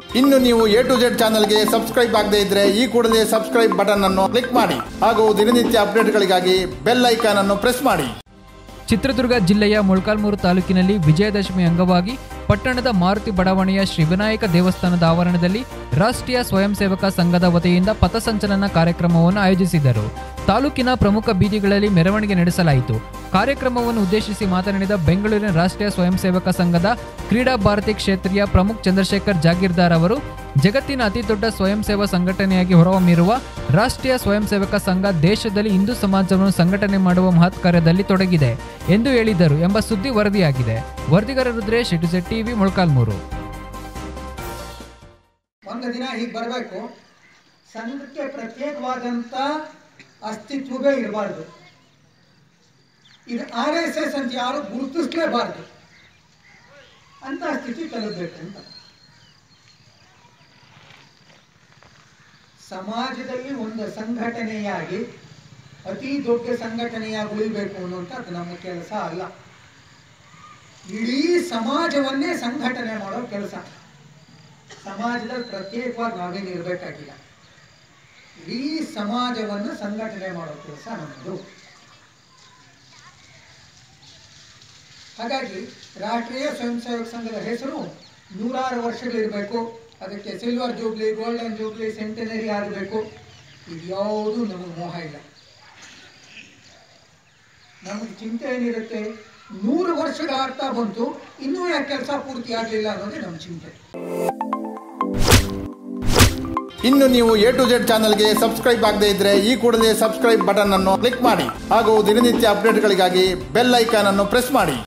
ಇನ್ನು ನೀವು A to Z ಚಾನಲ್ಗೆ ಸಬ್ಸ್ಕ್ರೈಬ್ ಆಗದೇ ಇದ್ರೆ ಈ ಕೂಡಲೇ ಸಬ್ಸ್ಕ್ರೈಬ್ ಬಟನ್ ಅನ್ನು ಕ್ಲಿಕ್ ಮಾಡಿ ಹಾಗೂ ದಿನನಿತ್ಯ ಅಪ್ಡೇಟ್ಗಳಿಗಾಗಿ ಬೆಲ್ ಐಕಾನ್ ಅನ್ನು ಪ್ರೆಸ್ ಮಾಡಿ ಚಿತ್ರದುರ್ಗ ಜಿಲ್ಲೆಯ ಮೊಳಕಾಲ್ಮೂರು ತಾಲೂಕಿನಲ್ಲಿ ವಿಜಯದಶಮಿ ಅಂಗವಾಗಿ ಪಟ್ಟಣದ ಮಾರುತಿ ಬಡಾವಣೆಯ ಶ್ರೀ ವಿನಾಯಕ ದೇವಸ್ಥಾನದ ಆವರಣದಲ್ಲಿ ರಾಷ್ಟ್ರೀಯ ಸ್ವಯಂ ಸೇವಕ ಸಂಘದ ವತಿಯಿಂದ ಪಥಸಂಚಲನ ಕಾರ್ಯಕ್ರಮವನ್ನು ಆಯೋಜಿಸಿದರು ತಾಲೂಕಿನ ಪ್ರಮುಖ ಬೀದಿಗಳಲ್ಲಿ ಮೆರವಣಿಗೆ ನಡೆಸಲಾಯಿತು ಕಾರ್ಯಕ್ರಮವನ್ನು ಉದ್ದೇಶಿಸಿ ಮಾತನಾಡಿದ ಬೆಂಗಳೂರಿನ ರಾಷ್ಟ್ರೀಯ ಸ್ವಯಂ ಸೇವಕ ಸಂಘದ ಕ್ರೀಡಾ ಭಾರತಿ ಕ್ಷೇತ್ರೀಯ ಪ್ರಮುಖ್ ಚಂದ್ರಶೇಖರ್ ಜಾಗೀರ್ದಾರ್ ಅವರು ಜಗತ್ತಿನ ಅತಿ ದೊಡ್ಡ ಸ್ವಯಂ ಸೇವಾ ಸಂಘಟನೆಯಾಗಿ ಹೊರಹೊಮ್ಮಿರುವ ರಾಷ್ಟ್ರೀಯ ಸ್ವಯಂ ಸೇವಕ ಸಂಘ ದೇಶದಲ್ಲಿ ಹಿಂದೂ ಸಮಾಜವನ್ನು ಸಂಘಟನೆ ಮಾಡುವ ಮಹತ್ ಕಾರ್ಯದಲ್ಲಿ ತೊಡಗಿದೆ ಎಂದು ಹೇಳಿದರು ಎಂಬ ಸುದ್ದಿ ವರದಿಯಾಗಿದೆ ವರದಿಗಾರ ರುದ್ರೇಶ್ ಇಟುಸೆಟ್ ಟಿವಿ ಮೊಳಕಾಲ್ಮೂರು ಒಂದು ದಿನ ಹೀಗೆ ಬರಬೇಕು ಸಂಘಕ್ಕೆ ಪ್ರತ್ಯೇಕವಾದಂಥ ಅಸ್ತಿತ್ವವೇ ಇರಬಾರ್ದು ಇದು ಆರ್ ಎಸ್ ಎಸ್ ಅಂತ ಯಾರು ಗುರುತಿಸ್ಲೇಬಾರ್ದು ಅಂತ ಸ್ಥಿತಿ ತಲುಪಬೇಕು ಅಂತ ಸಮಾಜದಲ್ಲಿ ಒಂದು ಸಂಘಟನೆಯಾಗಿ ಅತಿ ದೊಡ್ಡ ಸಂಘಟನೆಯಾಗಿ ಉಳಿಬೇಕು ಅನ್ನುವಂಥದ್ದು ನಮ್ಮ ಕೆಲಸ ಅಲ್ಲ ಇಡೀ ಸಮಾಜವನ್ನೇ ಸಂಘಟನೆ ಮಾಡೋ ಕೆಲಸ ಸಮಾಜದಲ್ಲಿ ಪ್ರತ್ಯೇಕವಾಗಿ ನಾವೇನು ಇರಬೇಕಾಗಿಲ್ಲ ಇಡೀ ಸಮಾಜವನ್ನು ಸಂಘಟನೆ ಮಾಡೋ ಕೆಲಸ ನಮ್ಮದು ಹಾಗಾಗಿ ರಾಷ್ಟ್ರೀಯ ಸ್ವಯಂ ಸೇವಕ ಸಂಘದ ಹೆಸರು ನೂರಾರು ವರ್ಷಗಳಿರಬೇಕು ಅದಕ್ಕೆ silver jubilee golden jubilee centenary ಆಗಬೇಕು ಇದ್ಯಾವುದೂ ನಮಗೆ ಮೋಹ ಇಲ್ಲ ನಮಗೆ ಚಿಂತೆ ಏನಿರುತ್ತೆ ನೂರು ವರ್ಷಗಳ ಅರ್ಥ ಬಂತು ಇನ್ನೂ ಯಾಕೆ ಕೆಲಸ ಪೂರ್ತಿ ಆಗಲಿಲ್ಲ ಅನ್ನೋದೇ ನಮ್ಮ ಚಿಂತೆ ಇನ್ನು ನೀವು ಎ ಟು ಜೆಡ್ ಚಾನಲ್ಗೆ ಸಬ್ಸ್ಕ್ರೈಬ್ ಆಗದೇ ಇದ್ರೆ ಈ ಕೂಡಲೇ ಸಬ್ಸ್ಕ್ರೈಬ್ ಬಟನ್ ಅನ್ನು ಕ್ಲಿಕ್ ಮಾಡಿ ಹಾಗೂ ದಿನನಿತ್ಯ ಅಪ್ಡೇಟ್ಗಳಿಗಾಗಿ ಬೆಲ್ ಐಕಾನ್ ಅನ್ನು ಪ್ರೆಸ್ ಮಾಡಿ